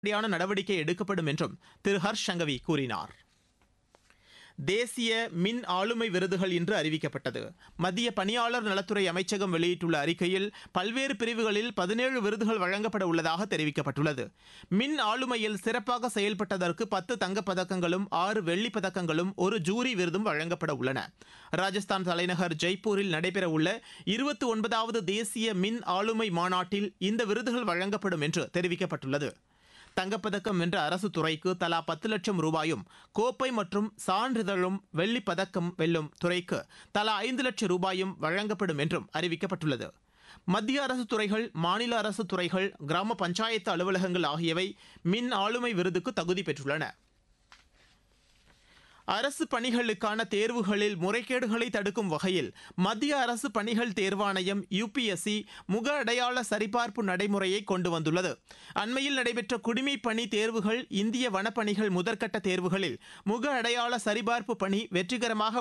உடனடியான நடவடிக்கை எடுக்கப்படும் என்றும் திரு ஹர்ஷ் சங்கவி கூறினார் தேசிய மின் ஆளுமை விருதுகள் இன்று அறிவிக்கப்பட்டது மத்திய பணியாளர் நலத்துறை அமைச்சகம் வெளியிட்டுள்ள அறிக்கையில் பல்வேறு பிரிவுகளில் பதினேழு விருதுகள் வழங்கப்பட உள்ளதாக தெரிவிக்கப்பட்டுள்ளது மின் ஆளுமையில் சிறப்பாக செயல்பட்டதற்கு பத்து தங்கப் பதக்கங்களும் ஆறு வெள்ளிப் பதக்கங்களும் ஒரு ஜூரி விருதும் வழங்கப்பட உள்ளன ராஜஸ்தான் தலைநகர் ஜெய்ப்பூரில் நடைபெறவுள்ள இருபத்தி ஒன்பதாவது தேசிய மின் ஆளுமை மாநாட்டில் இந்த விருதுகள் வழங்கப்படும் என்று தெரிவிக்கப்பட்டுள்ளது தங்கப்பதக்கம் வென்ற அரசு துறைக்கு தலா பத்து லட்சம் ரூபாயும் கோப்பை மற்றும் சான்றிதழும் வெள்ளிப் பதக்கம் வெல்லும் துறைக்கு தலா ஐந்து லட்சம் ரூபாயும் வழங்கப்படும் என்றும் அறிவிக்கப்பட்டுள்ளது மத்திய அரசு துறைகள் மாநில அரசு துறைகள் கிராம பஞ்சாயத்து அலுவலகங்கள் ஆகியவை மின் ஆளுமை விருதுக்கு தகுதி பெற்றுள்ளன அரசு பணிகளுக்கான தேர்வுகளில் முறைகேடுகளை தடுக்கும் வகையில் மத்திய அரசு பணிகள் தேர்வாணையம் யுபிஎஸ்சி முக அடையாள சரிபார்ப்பு நடைமுறையை கொண்டு வந்துள்ளது அண்மையில் நடைபெற்ற குடிமைப் பணி தேர்வுகள் இந்திய வனப்பணிகள் முதற்கட்ட தேர்வுகளில் முக அடையாள சரிபார்ப்பு பணி வெற்றிகரமாக